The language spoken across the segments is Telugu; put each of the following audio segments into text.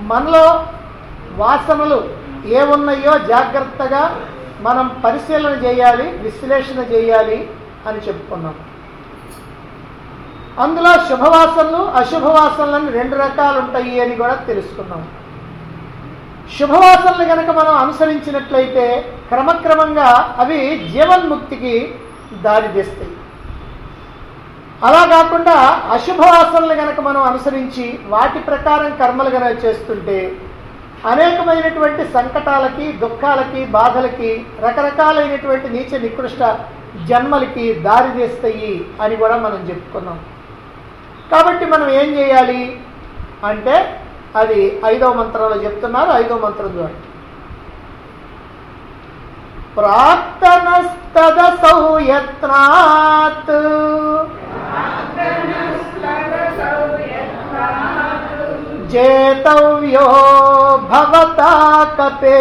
మనలో వాసనలు ఏమున్నాయో జాగ్రత్తగా మనం పరిశీలన చేయాలి విశ్లేషణ చేయాలి అని చెప్పుకున్నాం అందులో శుభవాసనలు అశుభవాసనలు అని రెండు రకాలు ఉంటాయి అని కూడా తెలుసుకున్నాం శుభవాసనలు కనుక మనం అనుసరించినట్లయితే క్రమక్రమంగా అవి జీవన్ముక్తికి దారితీస్తాయి అలా కాకుండా అశుభవాసనలు గనక మనం అనుసరించి వాటి ప్రకారం కర్మలు గనక చేస్తుంటే అనేకమైనటువంటి సంకటాలకి దుఃఖాలకి బాధలకి రకరకాలైనటువంటి నీచ నికృష్ట జన్మలకి దారి తీస్తాయి అని కూడా మనం చెప్పుకున్నాం కాబట్టి మనం ఏం చేయాలి అంటే అది ఐదో మంత్రంలో చెప్తున్నారు ఐదో మంత్రం చూడండి ప్రాక్తనస్తదసౌ యత్నాత్ जेतव्यो भवता कपे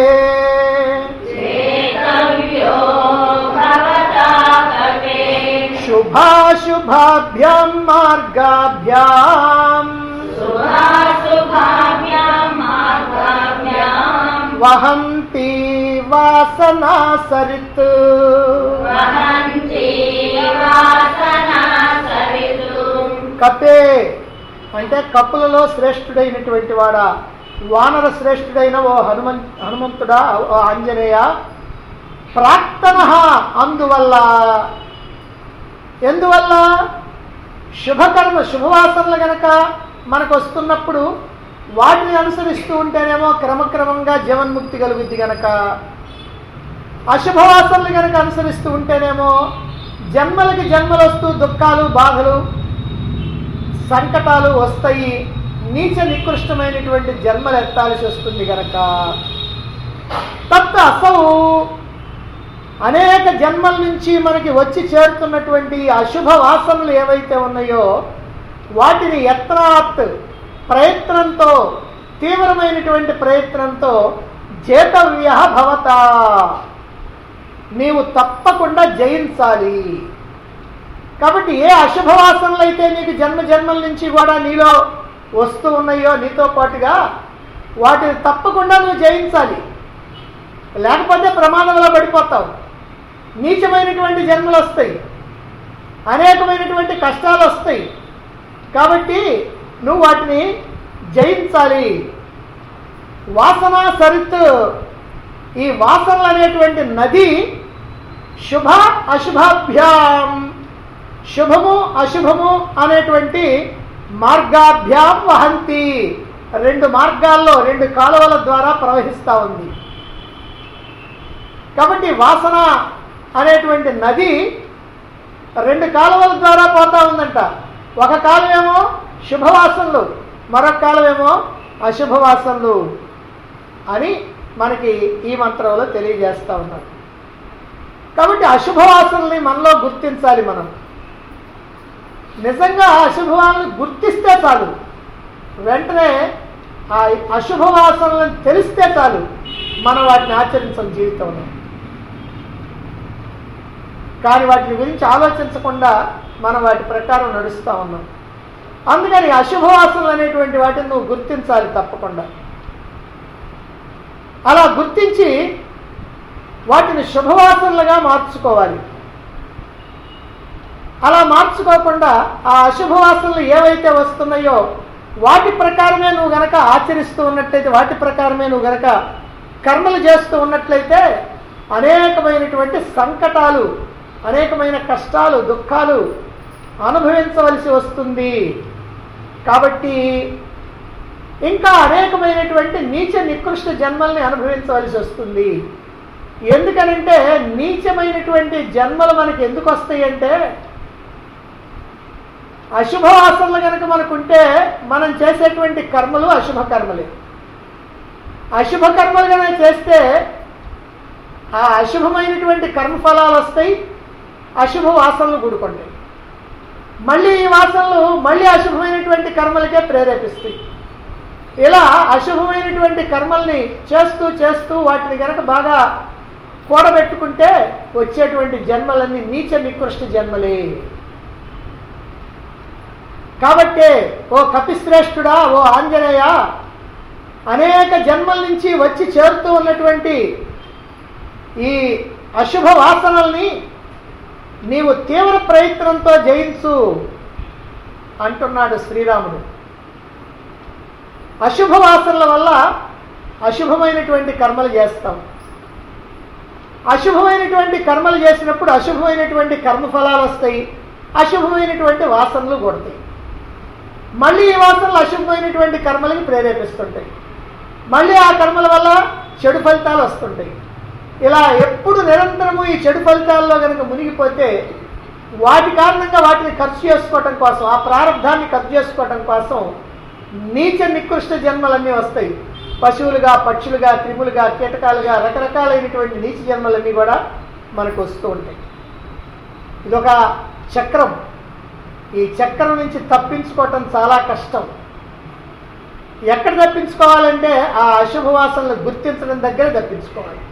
चेतव्यो भवता कवे शुभाशुभाभ्यां मार्गाभ्याम् शुभाशुभाभ्यां मार्गाभ्यां वहन्ति वासना सरित् वहन्ति वासना सवितुम् కపే అంటే కప్పులలో శ్రేష్ఠుడైనటువంటి వాడా వానర శ్రేష్ఠుడైన ఓ హనుమన్ హనుమంతుడా ఓ ఆంజనేయ ప్రాక్తన అందువల్ల ఎందువల్ల శుభకర్మ శుభవాసనలు గనక మనకు వస్తున్నప్పుడు వాటిని అనుసరిస్తూ ఉంటేనేమో క్రమక్రమంగా జీవన్ముక్తి కలుగుద్ది గనక అశుభవాసనలు గనక అనుసరిస్తూ ఉంటేనేమో జన్మలకి జన్మలు వస్తూ దుఃఖాలు బాధలు సంకటాలు వస్తాయి నీచ నికృష్టమైనటువంటి జన్మలు ఎత్తాల్సి వస్తుంది గనక తప్ప అసలు అనేక జన్మల నుంచి మనకి వచ్చి చేరుతున్నటువంటి అశుభ వాసనలు ఏవైతే ఉన్నాయో వాటిని యత్నాత్ ప్రయత్నంతో తీవ్రమైనటువంటి ప్రయత్నంతో చేతవ్య భవత నీవు తప్పకుండా జయించాలి కాబట్టి ఏ అశుభవాసనలు అయితే నీకు జన్మ జన్మల నుంచి కూడా నీలో వస్తూ ఉన్నాయో నీతో పాటుగా వాటిని తప్పకుండా నువ్వు జయించాలి లేకపోతే ప్రమాదంలో పడిపోతావు నీచమైనటువంటి జన్మలు వస్తాయి అనేకమైనటువంటి కష్టాలు వస్తాయి కాబట్టి నువ్వు వాటిని జయించాలి వాసన సరిత్ ఈ వాసనలు అనేటువంటి నది శుభ అశుభాభ్యాం శుభము అశుభము అనేటువంటి మార్గాభ్యాం వహంతి రెండు మార్గాల్లో రెండు కాలువల ద్వారా ప్రవహిస్తూ ఉంది కాబట్టి వాసన అనేటువంటి నది రెండు కాలువల ద్వారా పోతా ఉందంట ఒక కాలువేమో శుభవాసనలు మరొక కాలువేమో అశుభవాసనలు అని మనకి ఈ మంత్రంలో తెలియజేస్తూ ఉన్నారు కాబట్టి అశుభవాసనల్ని మనలో గుర్తించాలి మనం నిజంగా అశుభవాలను గుర్తిస్తే చాలు వెంటనే ఆ అశుభవాసనలను తెలిస్తే చాలు మనం వాటిని ఆచరించాం జీవితంలో కానీ వాటి గురించి ఆలోచించకుండా మనం వాటి ప్రకారం నడుస్తూ ఉన్నాం అందుకని అశుభవాసనలు అనేటువంటి వాటిని నువ్వు గుర్తించాలి తప్పకుండా అలా గుర్తించి వాటిని శుభవాసనలుగా మార్చుకోవాలి అలా మార్చుకోకుండా ఆ అశుభవాసనలు ఏవైతే వస్తున్నాయో వాటి ప్రకారమే నువ్వు గనక ఆచరిస్తూ ఉన్నట్లయితే వాటి ప్రకారమే నువ్వు గనక కర్మలు చేస్తూ ఉన్నట్లయితే అనేకమైనటువంటి సంకటాలు అనేకమైన కష్టాలు దుఃఖాలు అనుభవించవలసి వస్తుంది కాబట్టి ఇంకా అనేకమైనటువంటి నీచ నికృష్ట జన్మల్ని అనుభవించవలసి వస్తుంది ఎందుకనంటే నీచమైనటువంటి జన్మలు మనకి ఎందుకు వస్తాయి అంటే అశుభవాసనలు కనుక మనకుంటే మనం చేసేటువంటి కర్మలు అశుభ కర్మలే అశుభ కర్మలు కనుక చేస్తే ఆ అశుభమైనటువంటి కర్మఫలాలు వస్తాయి అశుభ వాసనలు కూడుకుంటాయి మళ్ళీ ఈ వాసనలు మళ్ళీ అశుభమైనటువంటి కర్మలకే ప్రేరేపిస్తాయి ఇలా అశుభమైనటువంటి కర్మల్ని చేస్తూ చేస్తూ వాటిని కనుక బాగా కూడబెట్టుకుంటే వచ్చేటువంటి జన్మలన్నీ నీచ నికృష్ట జన్మలే కాబట్టే ఓ కపిశ్రేష్ఠుడా ఓ ఆంజనేయ అనేక జన్మల నుంచి వచ్చి చేరుతూ ఉన్నటువంటి ఈ అశుభ వాసనల్ని నీవు తీవ్ర ప్రయత్నంతో జయించు అంటున్నాడు శ్రీరాముడు అశుభ వాసనల వల్ల అశుభమైనటువంటి కర్మలు చేస్తాం అశుభమైనటువంటి కర్మలు చేసినప్పుడు అశుభమైనటువంటి కర్మఫలాలు వస్తాయి అశుభమైనటువంటి వాసనలు కొడతాయి మళ్ళీ ఈ వాసనలు అశుభమైనటువంటి కర్మలకి ప్రేరేపిస్తుంటాయి మళ్ళీ ఆ కర్మల వల్ల చెడు ఫలితాలు వస్తుంటాయి ఇలా ఎప్పుడు నిరంతరము ఈ చెడు ఫలితాల్లో కనుక మునిగిపోతే వాటి కారణంగా వాటిని ఖర్చు చేసుకోవటం కోసం ఆ ప్రారంధాన్ని ఖర్చు చేసుకోవటం కోసం నీచ నికృష్ట జన్మలన్నీ వస్తాయి పశువులుగా పక్షులుగా క్రిములుగా కీటకాలుగా రకరకాలైనటువంటి నీచ జన్మలన్నీ కూడా మనకు వస్తూ ఉంటాయి ఇదొక చక్రం ఈ చక్రం నుంచి తప్పించుకోవటం చాలా కష్టం ఎక్కడ తప్పించుకోవాలంటే ఆ అశుభవాసనలు గుర్తించడం దగ్గర తప్పించుకోవాలి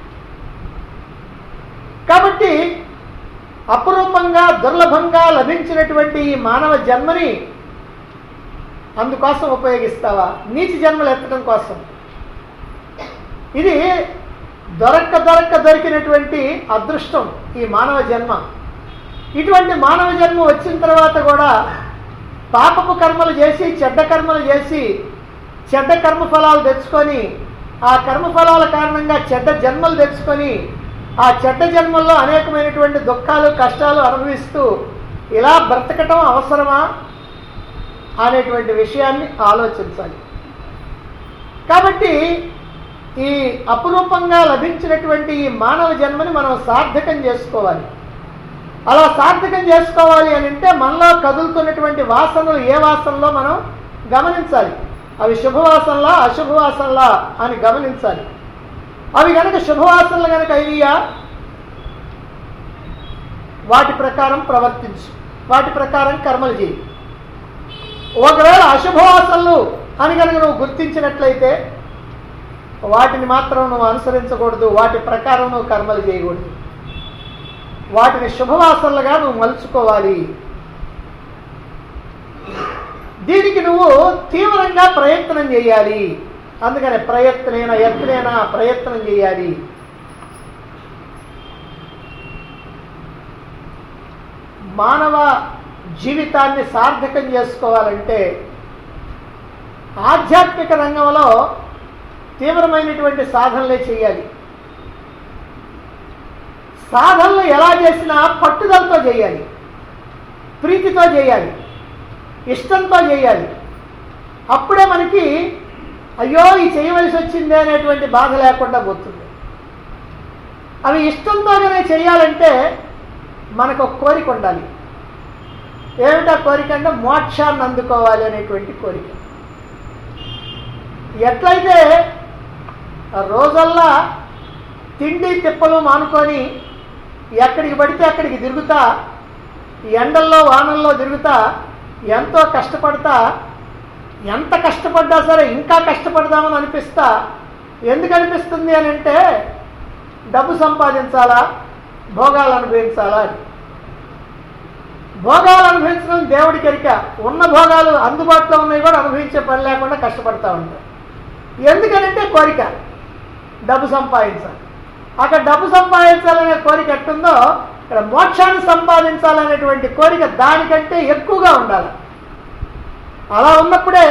కాబట్టి అపురూపంగా దుర్లభంగా లభించినటువంటి ఈ మానవ జన్మని అందుకోసం ఉపయోగిస్తావా నీచి జన్మలు ఎత్తడం కోసం ఇది దొరక్క దొరక్క దొరికినటువంటి అదృష్టం ఈ మానవ జన్మ ఇటువంటి మానవ జన్మ వచ్చిన తర్వాత కూడా పాపపు కర్మలు చేసి చెడ్డ కర్మలు చేసి చెడ్డ కర్మ ఫలాలు తెచ్చుకొని ఆ కర్మ ఫలాల కారణంగా చెడ్డ జన్మలు తెచ్చుకొని ఆ చెడ్డ జన్మల్లో అనేకమైనటువంటి దుఃఖాలు కష్టాలు అనుభవిస్తూ ఇలా బ్రతకటం అవసరమా అనేటువంటి విషయాన్ని ఆలోచించాలి కాబట్టి ఈ అపురూపంగా లభించినటువంటి ఈ మానవ జన్మని మనం సార్థకం చేసుకోవాలి అలా సార్థకం చేసుకోవాలి అని అంటే మనలో కదులుతున్నటువంటి వాసనలు ఏ వాసనలో మనం గమనించాలి అవి శుభవాసనలా అశుభవాసనలా అని గమనించాలి అవి కనుక శుభవాసనలు కనుక అయినయా వాటి ప్రకారం ప్రవర్తించు వాటి ప్రకారం కర్మలు చేయి ఒకవేళ అశుభవాసనలు అని కనుక నువ్వు గుర్తించినట్లయితే వాటిని మాత్రం నువ్వు అనుసరించకూడదు వాటి ప్రకారం నువ్వు కర్మలు చేయకూడదు వాటిని శుభవాసనలుగా నువ్వు మలుచుకోవాలి దీనికి నువ్వు తీవ్రంగా ప్రయత్నం చేయాలి అందుకని ప్రయత్నైనా ఎత్తునైనా ప్రయత్నం చేయాలి మానవ జీవితాన్ని సార్థకం చేసుకోవాలంటే ఆధ్యాత్మిక రంగంలో తీవ్రమైనటువంటి సాధనలే చేయాలి సాధనలు ఎలా చేసినా పట్టుదలతో చేయాలి ప్రీతితో చేయాలి ఇష్టంతో చేయాలి అప్పుడే మనకి అయ్యో ఈ చేయవలసి వచ్చింది అనేటువంటి బాధ లేకుండా పోతుంది అవి ఇష్టంతోనే చేయాలంటే మనకు ఒక కోరిక ఉండాలి ఏమిటా కోరిక అంటే మోక్షాన్ని అందుకోవాలి అనేటువంటి కోరిక ఎట్లయితే రోజల్లా తిండి తిప్పలు మానుకొని ఎక్కడికి పడితే అక్కడికి తిరుగుతా ఎండల్లో వానల్లో తిరుగుతా ఎంతో కష్టపడతా ఎంత కష్టపడ్డా సరే ఇంకా కష్టపడదామని అనిపిస్తా ఎందుకు అనిపిస్తుంది అని అంటే డబ్బు సంపాదించాలా భోగాలు అనుభవించాలా అని భోగాలు అనుభవించడం దేవుడికి ఎరిక ఉన్న భోగాలు అందుబాటులో ఉన్నాయి కూడా అనుభవించే పని లేకుండా కష్టపడతా ఉంటాం ఎందుకనంటే కోరిక డబ్బు సంపాదించాలి అక్కడ డబ్బు సంపాదించాలనే కోరిక ఎట్టుందో ఇక్కడ మోక్షాన్ని సంపాదించాలనేటువంటి కోరిక దానికంటే ఎక్కువగా ఉండాలి అలా ఉన్నప్పుడే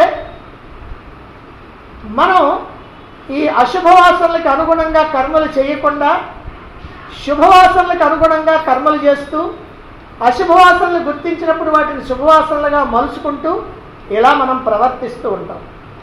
మనం ఈ అశుభవాసనలకు అనుగుణంగా కర్మలు చేయకుండా శుభవాసనలకు అనుగుణంగా కర్మలు చేస్తూ అశుభవాసనలు గుర్తించినప్పుడు వాటిని శుభవాసనలుగా మలుచుకుంటూ ఇలా మనం ప్రవర్తిస్తూ ఉంటాం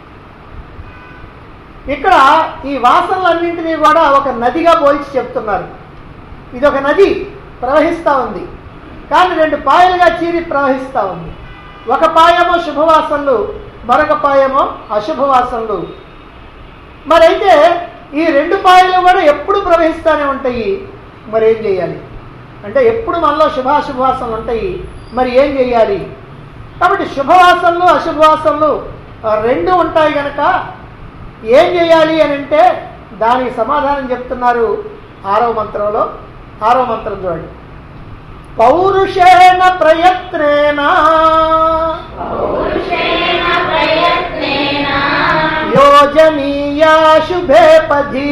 ఇక్కడ ఈ వాసనలన్నింటినీ కూడా ఒక నదిగా పోల్చి చెప్తున్నారు ఇది ఒక నది ప్రవహిస్తూ ఉంది కానీ రెండు పాయలుగా చీరి ప్రవహిస్తూ ఉంది ఒక పాయమో శుభవాసనలు మరొక పాయమో అశుభవాసనలు మరైతే ఈ రెండు పాయలు కూడా ఎప్పుడు ప్రవహిస్తూనే ఉంటాయి మరి ఏం చేయాలి అంటే ఎప్పుడు మనలో శుభాశుభవాసనలు ఉంటాయి మరి ఏం చేయాలి కాబట్టి శుభవాసనలు అశుభవాసనలు ఆ, రెండు ఉంటాయి కనుక ఏం చేయాలి అని అంటే దానికి సమాధానం చెప్తున్నారు ఆరవ మంత్రంలో ఆరవ మంత్రం చూడండి పౌరుషేణ ప్రయత్నేన పౌరుషేణ ప్రయత్నేన యోజనీయా శుభే పథి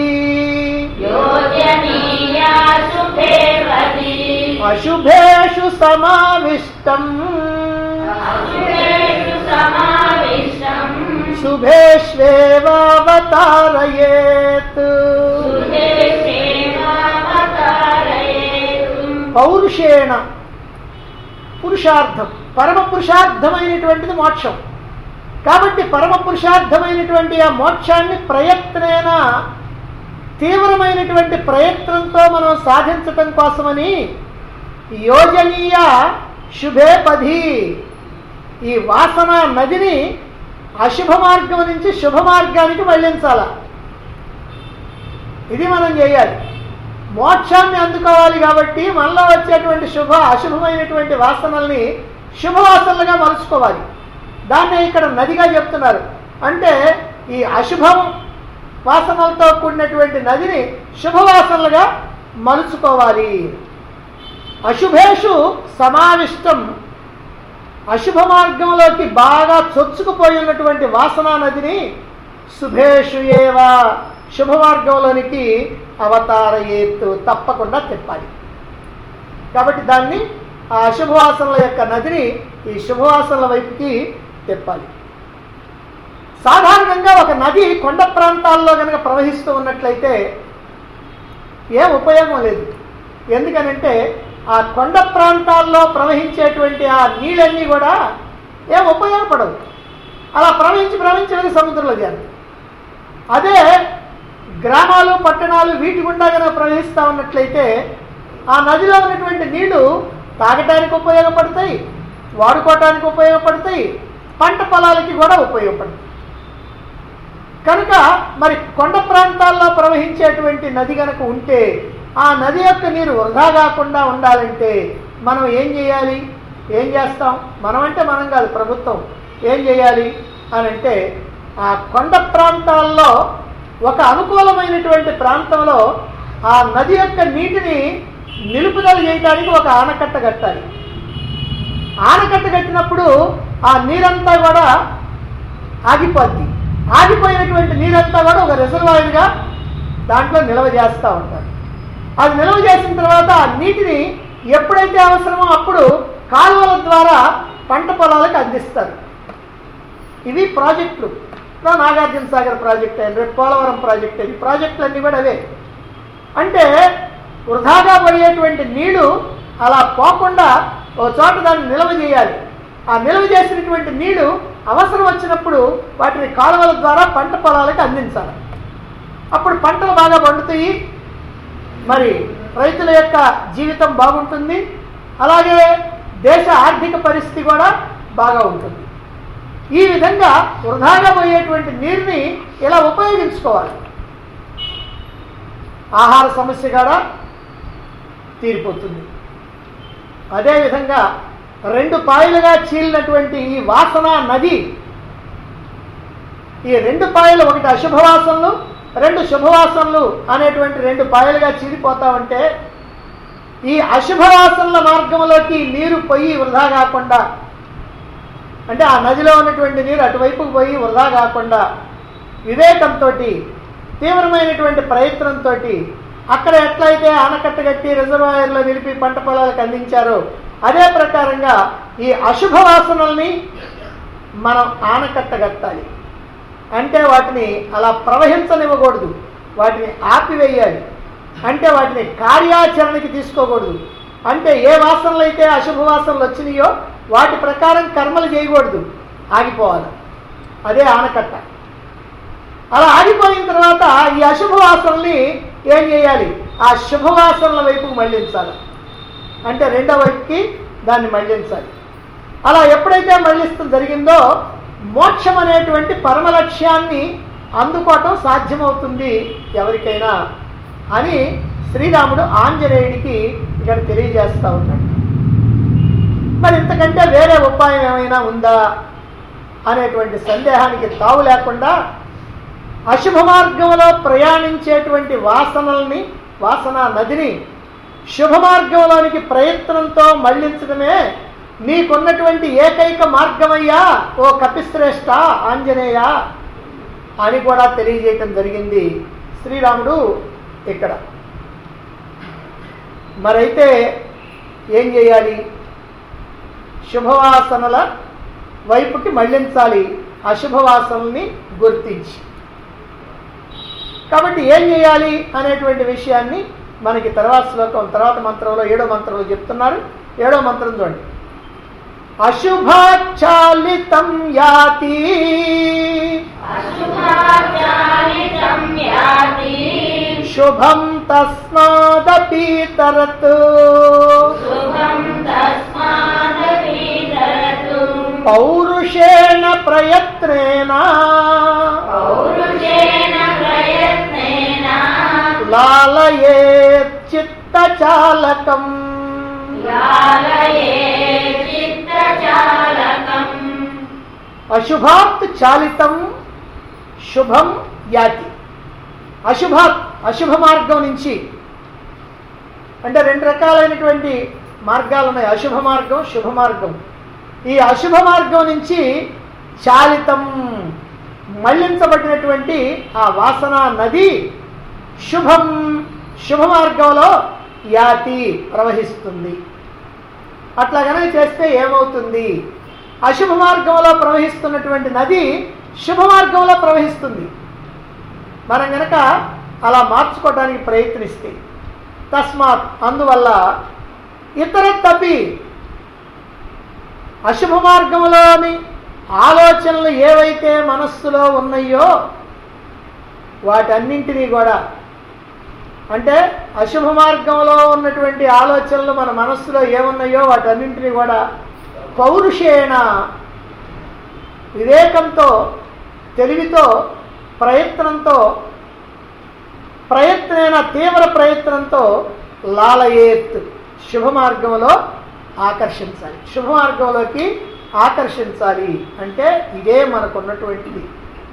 योजनीया शुभे पदि అశుభేషు సమావిష్టం अशुभेषु समाविष्टम् శుభేష్వేవావతారయేత్ सुधे सेवावतारयेतु పౌరుషేణ పురుషార్థం పరమ పురుషార్థమైనటువంటిది మోక్షం కాబట్టి పరమ పురుషార్థమైనటువంటి ఆ మోక్షాన్ని ప్రయత్నేన తీవ్రమైనటువంటి ప్రయత్నంతో మనం సాధించటం కోసమని యోజనీయ శుభే పది ఈ వాసన నదిని అశుభ మార్గం నుంచి శుభ మార్గానికి మళ్ళించాల ఇది మనం చేయాలి మోక్షాన్ని అందుకోవాలి కాబట్టి మనలో వచ్చేటువంటి శుభ అశుభమైనటువంటి వాసనల్ని శుభవాసనలుగా మలుచుకోవాలి దాన్నే ఇక్కడ నదిగా చెప్తున్నారు అంటే ఈ అశుభం వాసనలతో కూడినటువంటి నదిని శుభవాసనలుగా మలుచుకోవాలి అశుభేషు సమావిష్టం అశుభ మార్గంలోకి బాగా చొచ్చుకుపోయి ఉన్నటువంటి వాసనా నదిని శుభేషు ఏవా శుభ మార్గంలోనికి అవతారయేత్తు తప్పకుండా తిప్పాలి కాబట్టి దాన్ని ఆ అశుభవాసనల యొక్క నదిని ఈ శుభవాసనల వైపుకి తిప్పాలి సాధారణంగా ఒక నది కొండ ప్రాంతాల్లో కనుక ప్రవహిస్తూ ఉన్నట్లయితే ఏం ఉపయోగం లేదు ఎందుకనంటే ఆ కొండ ప్రాంతాల్లో ప్రవహించేటువంటి ఆ నీళ్ళన్నీ కూడా ఏం ఉపయోగపడవు అలా ప్రవహించి ప్రవహించి వెళ్ళి సముద్రంలో చేరు అదే గ్రామాలు పట్టణాలు వీటి గుండా కనుక ప్రవహిస్తూ ఉన్నట్లయితే ఆ నదిలో ఉన్నటువంటి నీళ్లు తాగటానికి ఉపయోగపడతాయి వాడుకోవటానికి ఉపయోగపడతాయి పంట పొలాలకి కూడా ఉపయోగపడతాయి కనుక మరి కొండ ప్రాంతాల్లో ప్రవహించేటువంటి నది కనుక ఉంటే ఆ నది యొక్క నీరు వృధా కాకుండా ఉండాలంటే మనం ఏం చేయాలి ఏం చేస్తాం మనం అంటే మనం కాదు ప్రభుత్వం ఏం చేయాలి అని అంటే ఆ కొండ ప్రాంతాల్లో ఒక అనుకూలమైనటువంటి ప్రాంతంలో ఆ నది యొక్క నీటిని నిలుపుదల చేయడానికి ఒక ఆనకట్ట కట్టాలి ఆనకట్ట కట్టినప్పుడు ఆ నీరంతా కూడా ఆగిపోద్ది ఆగిపోయినటువంటి నీరంతా కూడా ఒక రిజర్వాయర్గా దాంట్లో నిల్వ చేస్తూ ఉంటారు అది నిల్వ చేసిన తర్వాత ఆ నీటిని ఎప్పుడైతే అవసరమో అప్పుడు కాలువల ద్వారా పంట పొలాలకు అందిస్తారు ఇవి ప్రాజెక్టులు ఇప్పుడు నాగార్జున సాగర్ ప్రాజెక్ట్ అయింది రేపు పోలవరం ప్రాజెక్ట్ అయింది ప్రాజెక్టులు అన్నీ కూడా అవే అంటే వృధాగా పోయేటువంటి నీళ్లు అలా పోకుండా ఓ చోట దాన్ని నిల్వ చేయాలి ఆ నిల్వ చేసినటువంటి నీళ్లు అవసరం వచ్చినప్పుడు వాటిని కాలువల ద్వారా పంట పొలాలకు అందించాలి అప్పుడు పంటలు బాగా పండుతాయి మరి రైతుల యొక్క జీవితం బాగుంటుంది అలాగే దేశ ఆర్థిక పరిస్థితి కూడా బాగా ఉంటుంది ఈ విధంగా వృధాగా పోయేటువంటి నీరుని ఇలా ఉపయోగించుకోవాలి ఆహార సమస్య కూడా తీరిపోతుంది అదేవిధంగా రెండు పాయలుగా చీలినటువంటి ఈ వాసన నది ఈ రెండు పాయలు ఒకటి అశుభవాసనలు రెండు శుభవాసనలు అనేటువంటి రెండు పాయలుగా చీలిపోతా ఉంటే ఈ అశుభవాసనల మార్గంలోకి నీరు పోయి వృధా కాకుండా అంటే ఆ నదిలో ఉన్నటువంటి నీరు అటువైపుకు పోయి వృధా కాకుండా వివేకంతో తీవ్రమైనటువంటి ప్రయత్నంతో అక్కడ ఎట్లయితే ఆనకట్ట కట్టి రిజర్వాయర్లో నిలిపి పంట పొలాలకు అందించారో అదే ప్రకారంగా ఈ అశుభ వాసనల్ని మనం ఆనకట్ట కట్టాలి అంటే వాటిని అలా ప్రవహించనివ్వకూడదు వాటిని ఆపివేయాలి అంటే వాటిని కార్యాచరణకి తీసుకోకూడదు అంటే ఏ వాసనలు అయితే అశుభ వాసనలు వచ్చినాయో వాటి ప్రకారం కర్మలు చేయకూడదు ఆగిపోవాలి అదే ఆనకట్ట అలా ఆగిపోయిన తర్వాత ఈ అశుభ వాసనల్ని ఏం చేయాలి ఆ శుభవాసనల వైపుకు మళ్ళించాలి అంటే రెండో వైపుకి దాన్ని మళ్ళించాలి అలా ఎప్పుడైతే మళ్ళిస్తూ జరిగిందో మోక్షం అనేటువంటి పరమ లక్ష్యాన్ని అందుకోవటం సాధ్యమవుతుంది ఎవరికైనా అని శ్రీరాముడు ఆంజనేయుడికి ఇక్కడ తెలియజేస్తా ఉన్నాడు మరి ఇంతకంటే వేరే ఉపాయం ఏమైనా ఉందా అనేటువంటి సందేహానికి తావు లేకుండా అశుభ మార్గంలో ప్రయాణించేటువంటి వాసనల్ని వాసన నదిని శుభ మార్గంలోనికి ప్రయత్నంతో మళ్లించడమే నీకున్నటువంటి ఏకైక మార్గమయ్యా ఓ కపిశ్రేష్ట ఆంజనేయ అని కూడా తెలియజేయటం జరిగింది శ్రీరాముడు ఇక్కడ మరైతే ఏం చేయాలి శుభవాసనల వైపుకి మళ్లించాలి అశుభవాసనల్ని గుర్తించి కాబట్టి ఏం చేయాలి అనేటువంటి విషయాన్ని మనకి తర్వాత శ్లోకం తర్వాత మంత్రంలో ఏడో మంత్రంలో చెప్తున్నారు ఏడో మంత్రం చూడండి అశుభాచాలితం యాతి అశుభాచారితం యాతి శుభం తస్మాదపీతరత్ శుభం తస్మాదపీతరతు పౌరుషేణ ప్రయత్నేన పౌరుషేణ ప్రయత్నేన లాలయే చిత్తచాలకం లాలయే చిత్తచాలకం అశుభాత్ చాలితం శుభం యాతి అశుభాత్ అశుభ మార్గం నుంచి అంటే రెండు రకాలైనటువంటి మార్గాలు ఉన్నాయి అశుభ మార్గం శుభ మార్గం ఈ అశుభ మార్గం నుంచి చాలితం మళ్లించబడినటువంటి ఆ వాసన నది శుభం శుభ మార్గంలో యాతి ప్రవహిస్తుంది అట్లా కనుక చేస్తే ఏమవుతుంది అశుభ మార్గంలో ప్రవహిస్తున్నటువంటి నది శుభ మార్గంలో ప్రవహిస్తుంది మనం గనక అలా మార్చుకోవడానికి ప్రయత్నిస్తే తస్మాత్ అందువల్ల ఇతర తప్పి అశుభ మార్గంలోని ఆలోచనలు ఏవైతే మనస్సులో ఉన్నాయో వాటన్నింటినీ కూడా అంటే అశుభ మార్గంలో ఉన్నటువంటి ఆలోచనలు మన మనస్సులో ఏమున్నాయో వాటన్నింటినీ కూడా పౌరుషేణ వివేకంతో తెలివితో ప్రయత్నంతో ప్రయత్నైన తీవ్ర ప్రయత్నంతో లాలయేత్ శుభ మార్గంలో ఆకర్షించాలి శుభ మార్గంలోకి ఆకర్షించాలి అంటే ఇదే మనకున్నటువంటిది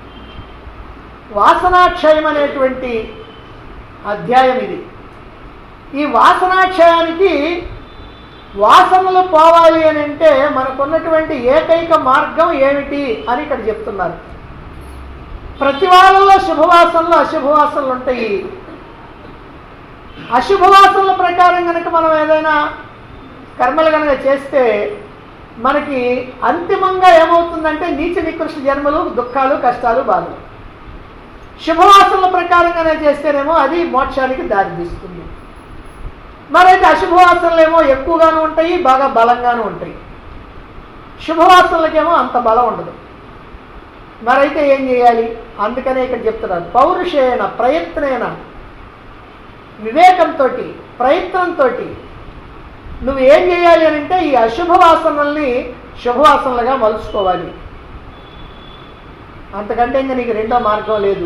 వాసనాక్షయం అనేటువంటి అధ్యాయం ఇది ఈ వాసనాక్షయానికి వాసనలు పోవాలి అని అంటే మనకున్నటువంటి ఏకైక మార్గం ఏమిటి అని ఇక్కడ చెప్తున్నారు ప్రతి వాళ్ళలో శుభవాసనలు అశుభవాసనలు ఉంటాయి అశుభవాసనల ప్రకారం కనుక మనం ఏదైనా కర్మలు కనుక చేస్తే మనకి అంతిమంగా ఏమవుతుందంటే నీచ నికృష్ట జన్మలు దుఃఖాలు కష్టాలు బాధలు శుభవాసనల ప్రకారంగానే చేస్తేనేమో అది మోక్షానికి దారితీస్తుంది మరైతే అశుభవాసనలు ఏమో ఎక్కువగాను ఉంటాయి బాగా బలంగాను ఉంటాయి శుభవాసనలకేమో అంత బలం ఉండదు మరైతే ఏం చేయాలి అందుకనే ఇక్కడ చెప్తున్నారు పౌరుషేణ ప్రయత్నేన వివేకంతో ప్రయత్నంతో నువ్వు ఏం చేయాలి అని అంటే ఈ అశుభవాసనల్ని శుభవాసనలుగా మలుచుకోవాలి అంతకంటే ఇంకా నీకు రెండో మార్గం లేదు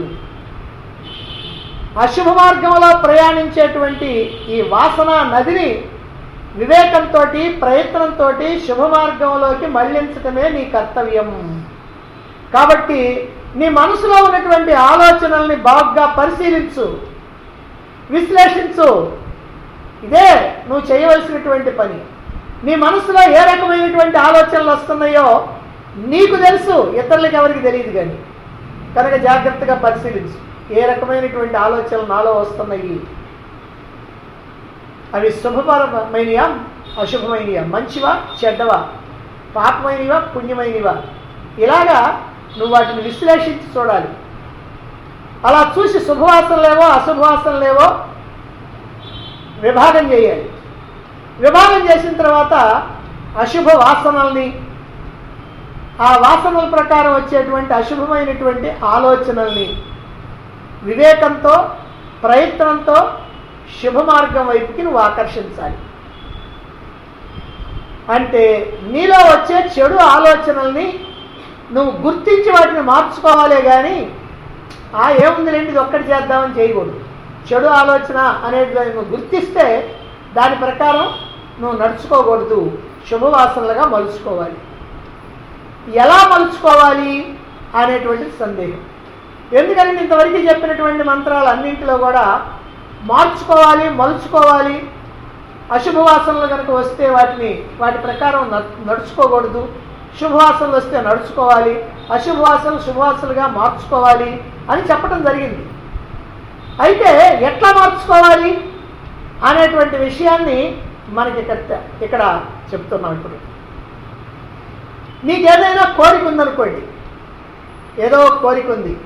అశుభ మార్గంలో ప్రయాణించేటువంటి ఈ వాసన నదిని వివేకంతో ప్రయత్నంతో శుభ మార్గంలోకి మళ్లించటమే నీ కర్తవ్యం కాబట్టి నీ మనసులో ఉన్నటువంటి ఆలోచనల్ని బాగా పరిశీలించు విశ్లేషించు ఇదే నువ్వు చేయవలసినటువంటి పని నీ మనసులో ఏ రకమైనటువంటి ఆలోచనలు వస్తున్నాయో నీకు తెలుసు ఇతరులకు ఎవరికి తెలియదు కానీ కనుక జాగ్రత్తగా పరిశీలించు ఏ రకమైనటువంటి ఆలోచనలు నాలో వస్తున్నాయి అవి శుభపరమైనయా అశుభమైనయా మంచివా చెడ్డవా పాపమైనవా పుణ్యమైనవా ఇలాగా నువ్వు వాటిని విశ్లేషించి చూడాలి అలా చూసి శుభవాసనలేవో అశుభవాసనలేవో విభాగం చేయాలి విభాగం చేసిన తర్వాత అశుభ వాసనల్ని ఆ వాసనల ప్రకారం వచ్చేటువంటి అశుభమైనటువంటి ఆలోచనల్ని వివేకంతో ప్రయత్నంతో శుభ మార్గం వైపుకి నువ్వు ఆకర్షించాలి అంటే నీలో వచ్చే చెడు ఆలోచనల్ని నువ్వు గుర్తించి వాటిని మార్చుకోవాలే కానీ ఆ ఏముంది లేండి ఇది ఒక్కటి చేద్దామని చేయకూడదు చెడు ఆలోచన అనేది నువ్వు గుర్తిస్తే దాని ప్రకారం నువ్వు నడుచుకోకూడదు శుభవాసనలుగా మలుచుకోవాలి ఎలా మలుచుకోవాలి అనేటువంటి సందేహం ఎందుకంటే ఇంతవరకు చెప్పినటువంటి మంత్రాలు అన్నింటిలో కూడా మార్చుకోవాలి మలుచుకోవాలి అశుభవాసనలు కనుక వస్తే వాటిని వాటి ప్రకారం న- నడుచుకోకూడదు శుభవాసనలు వస్తే నడుచుకోవాలి అశుభవాసనలు శుభవాసనలుగా మార్చుకోవాలి అని చెప్పడం జరిగింది అయితే ఎట్లా మార్చుకోవాలి అనేటువంటి విషయాన్ని మనకి ఇక్కడ ఇక్కడ చెప్తున్నాం ఇప్పుడు నీకేదైనా కోరిక ఉందనుకోండి ఏదో ఒక కోరిక ఉంది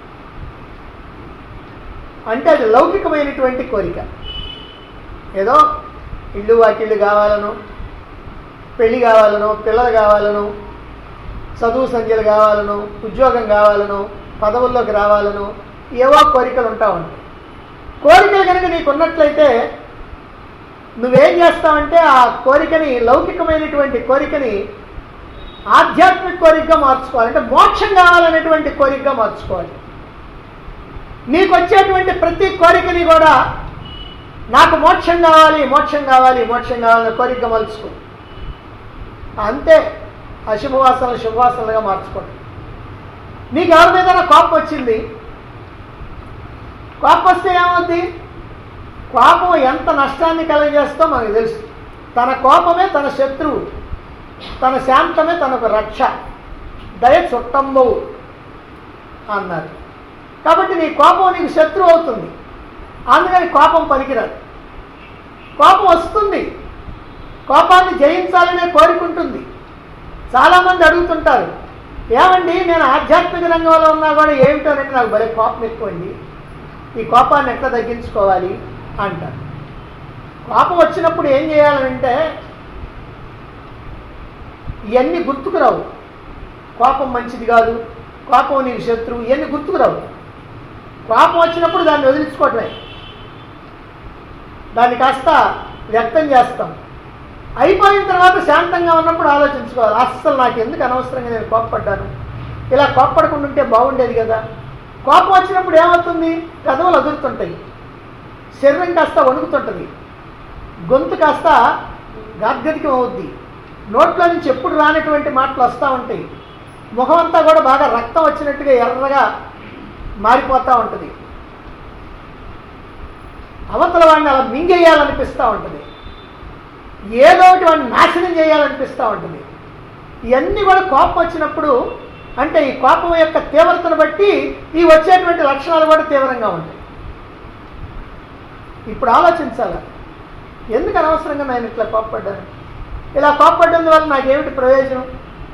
అంటే అది లౌకికమైనటువంటి కోరిక ఏదో ఇల్లు వాకిళ్ళు కావాలను పెళ్లి కావాలను పిల్లలు కావాలను చదువు సంధ్యలు కావాలను ఉద్యోగం కావాలను పదవుల్లోకి రావాలను ఏవో కోరికలు ఉంటా ఉంటాయి కోరికలు కనుక నీకు ఉన్నట్లయితే నువ్వేం చేస్తావంటే ఆ కోరికని లౌకికమైనటువంటి కోరికని ఆధ్యాత్మిక కోరికగా మార్చుకోవాలి అంటే మోక్షం కావాలనేటువంటి కోరికగా మార్చుకోవాలి నీకు వచ్చేటువంటి ప్రతి కోరికని కూడా నాకు మోక్షం కావాలి మోక్షం కావాలి మోక్షం కావాలని కోరిక మలుచుకో అంతే అశుభవాసనలు శుభవాసనలుగా మార్చుకోండి నీకు ఎవరి మీద కోపం వచ్చింది కోపం వస్తే ఏమవుద్ది కోపం ఎంత నష్టాన్ని కలగజేస్తో మనకు తెలుసు తన కోపమే తన శత్రువు తన శాంతమే తనకు రక్ష దయ చుట్టంబవు అన్నారు కాబట్టి నీ కోపం నీకు శత్రువు అవుతుంది అందుకని కోపం పనికిరాదు కోపం వస్తుంది కోపాన్ని జయించాలనే కోరుకుంటుంది చాలామంది అడుగుతుంటారు ఏమండి నేను ఆధ్యాత్మిక రంగంలో ఉన్నా కూడా ఏమిటోనంటే నాకు భలే కోపం ఎక్కువండి ఈ కోపాన్ని ఎట్లా తగ్గించుకోవాలి అంటారు కోపం వచ్చినప్పుడు ఏం చేయాలంటే ఇవన్నీ గుర్తుకు రావు కోపం మంచిది కాదు కోపం నీకు శత్రువు ఇవన్నీ గుర్తుకు రావు కోపం వచ్చినప్పుడు దాన్ని వదిలించుకోవటమే దాన్ని కాస్త వ్యక్తం చేస్తాం అయిపోయిన తర్వాత శాంతంగా ఉన్నప్పుడు ఆలోచించుకోవాలి అస్సలు నాకు ఎందుకు అనవసరంగా నేను కోప్పడ్డాను ఇలా కోప్పడకుండా ఉంటే బాగుండేది కదా కోపం వచ్చినప్పుడు ఏమవుతుంది కదవులు అదురుతుంటాయి శరీరం కాస్త వణుకుతుంటుంది గొంతు కాస్త గాద్గదికం అవుద్ది నోట్లో నుంచి ఎప్పుడు రానటువంటి మాటలు వస్తూ ఉంటాయి ముఖం అంతా కూడా బాగా రక్తం వచ్చినట్టుగా ఎర్రగా మారిపోతూ ఉంటుంది అవతల వాడిని అలా మింగేయాలనిపిస్తూ ఉంటుంది ఏదో ఒకటి వాడిని నాశనం చేయాలనిపిస్తూ ఉంటుంది ఇవన్నీ కూడా కోపం వచ్చినప్పుడు అంటే ఈ కోపం యొక్క తీవ్రతను బట్టి ఈ వచ్చేటువంటి లక్షణాలు కూడా తీవ్రంగా ఉంటాయి ఇప్పుడు ఆలోచించాలి ఎందుకు అనవసరంగా నేను ఇట్లా కోప్పడ్డాను ఇలా కోప్పడ్డం వల్ల నాకేమిటి ప్రయోజనం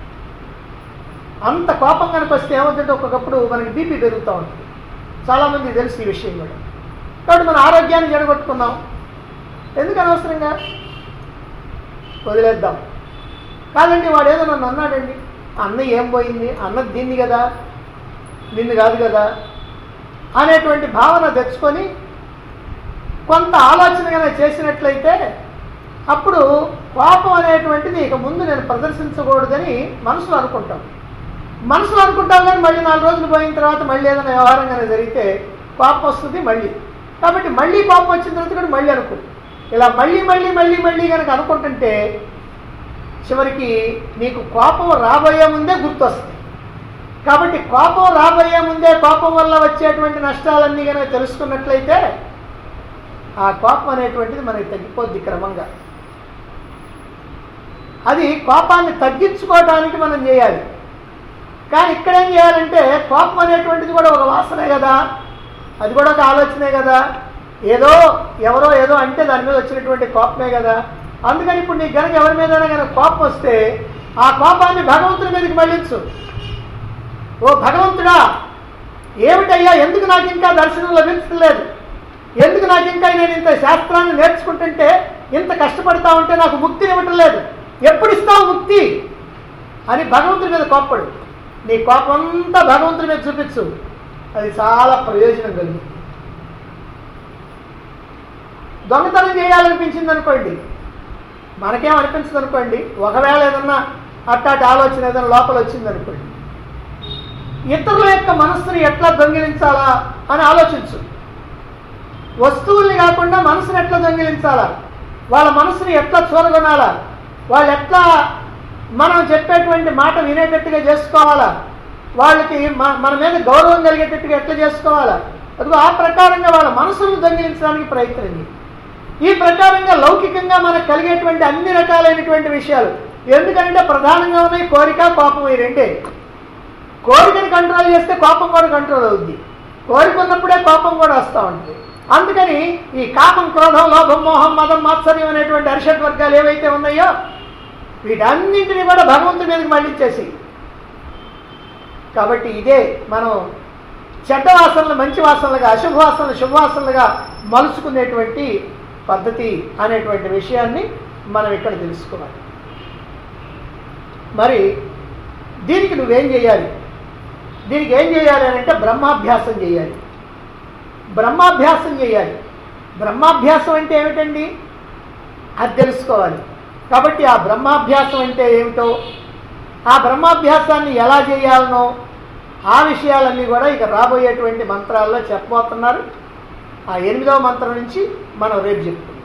అంత కోపం కనుక వస్తే ఏమవుతుంటే ఒక్కొక్కప్పుడు మనకి బీపీ పెరుగుతూ ఉంటుంది చాలామంది తెలుసు ఈ విషయం కూడా కాబట్టి మన ఆరోగ్యాన్ని జడగొట్టుకున్నాం ఎందుకు అనవసరంగా వదిలేద్దాం కాదండి వాడు ఏదో నన్ను అన్నాడండి అన్న ఏం పోయింది అన్నది దీన్ని కదా నిన్ను కాదు కదా అనేటువంటి భావన తెచ్చుకొని కొంత ఆలోచన కనుక చేసినట్లయితే అప్పుడు కోపం అనేటువంటిది ఇక ముందు నేను ప్రదర్శించకూడదని మనసులో అనుకుంటాం మనసులో అనుకుంటాం కానీ మళ్ళీ నాలుగు రోజులు పోయిన తర్వాత మళ్ళీ ఏదైనా వ్యవహారం కనుక జరిగితే కోపం వస్తుంది మళ్ళీ కాబట్టి మళ్ళీ కోపం వచ్చిన తర్వాత కూడా మళ్ళీ అనుకో ఇలా మళ్ళీ మళ్ళీ మళ్ళీ మళ్ళీ కనుక అనుకుంటుంటే చివరికి నీకు కోపం రాబోయే ముందే గుర్తొస్తుంది కాబట్టి కోపం రాబోయే ముందే కోపం వల్ల వచ్చేటువంటి నష్టాలన్నీ కనుక తెలుసుకున్నట్లయితే ఆ కోపం అనేటువంటిది మనకి తగ్గిపోద్ది క్రమంగా అది కోపాన్ని తగ్గించుకోవడానికి మనం చేయాలి కానీ ఇక్కడ ఏం చేయాలంటే కోపం అనేటువంటిది కూడా ఒక వాసనే కదా అది కూడా ఒక ఆలోచనే కదా ఏదో ఎవరో ఏదో అంటే దాని మీద వచ్చినటువంటి కోపమే కదా అందుకని ఇప్పుడు నీకు గనక ఎవరి మీదైనా కనుక కోపం వస్తే ఆ కోపాన్ని భగవంతుని మీదకి మళ్ళించు ఓ భగవంతుడా ఏమిటయ్యా ఎందుకు నాకు ఇంకా దర్శనం లభించలేదు ఎందుకు నాకు ఇంకా నేను ఇంత శాస్త్రాన్ని నేర్చుకుంటుంటే ఇంత కష్టపడతా ఉంటే నాకు ముక్తిని ఇవ్వటం లేదు ఎప్పుడు ఇస్తావు ముక్తి అని భగవంతుడి మీద కోప్పడు నీ కోపమంతా భగవంతుడి మీద చూపించు అది చాలా ప్రయోజనం కలిగింది దొంగతనం చేయాలనిపించింది అనుకోండి మనకేం అనిపించదు అనుకోండి ఒకవేళ ఏదన్నా అట్టాటి ఆలోచన ఏదైనా లోపల వచ్చింది అనుకోండి ఇతరుల యొక్క మనస్సుని ఎట్లా దొంగిలించాలా అని ఆలోచించు వస్తువుల్ని కాకుండా మనసుని ఎట్లా దొంగిలించాలా వాళ్ళ మనసుని ఎట్లా చూరగొనాలా వాళ్ళు ఎట్లా మనం చెప్పేటువంటి మాట వినేటట్టుగా చేసుకోవాలా వాళ్ళకి మ- మన మీద గౌరవం కలిగేటట్టుగా ఎట్లా చేసుకోవాలా అదిగో ఆ ప్రకారంగా వాళ్ళ మనసును దొంగిలించడానికి ప్రయత్నం చేయి. ఈ ప్రకారంగా లౌకికంగా మనకు కలిగేటువంటి అన్ని రకాలైనటువంటి విషయాలు ఎందుకంటే ప్రధానంగా ఉన్నాయి కోరిక కోపం ఈ రెండే కోరికని కంట్రోల్ చేస్తే కోపం కూడా కంట్రోల్ అవుద్ది కోరిక ఉన్నప్పుడే కోపం కూడా వస్తూ ఉంటుంది అందుకని ఈ కామం క్రోధం లోభం మోహం మదం మాత్సర్యం అనేటువంటి అరిషట్ వర్గాలు ఏవైతే ఉన్నాయో వీటన్నింటినీ కూడా భగవంతుడి మీదకి మళ్ళించేసి కాబట్టి ఇదే మనం చెడ్డ వాసనలు మంచి వాసనలుగా అశుభ వాసనలు శుభవాసనలుగా మలుచుకునేటువంటి పద్ధతి అనేటువంటి విషయాన్ని మనం ఇక్కడ తెలుసుకోవాలి మరి దీనికి నువ్వేం చేయాలి దీనికి ఏం చేయాలి అని అంటే బ్రహ్మాభ్యాసం చేయాలి బ్రహ్మాభ్యాసం చేయాలి బ్రహ్మాభ్యాసం అంటే ఏమిటండి అది తెలుసుకోవాలి కాబట్టి ఆ బ్రహ్మాభ్యాసం అంటే ఏమిటో ఆ బ్రహ్మాభ్యాసాన్ని ఎలా చేయాలనో ఆ విషయాలన్నీ కూడా ఇక రాబోయేటువంటి మంత్రాల్లో చెప్పబోతున్నారు ఆ ఎనిమిదవ మంత్రం నుంచి మనం రేపు చెప్పుకుందాం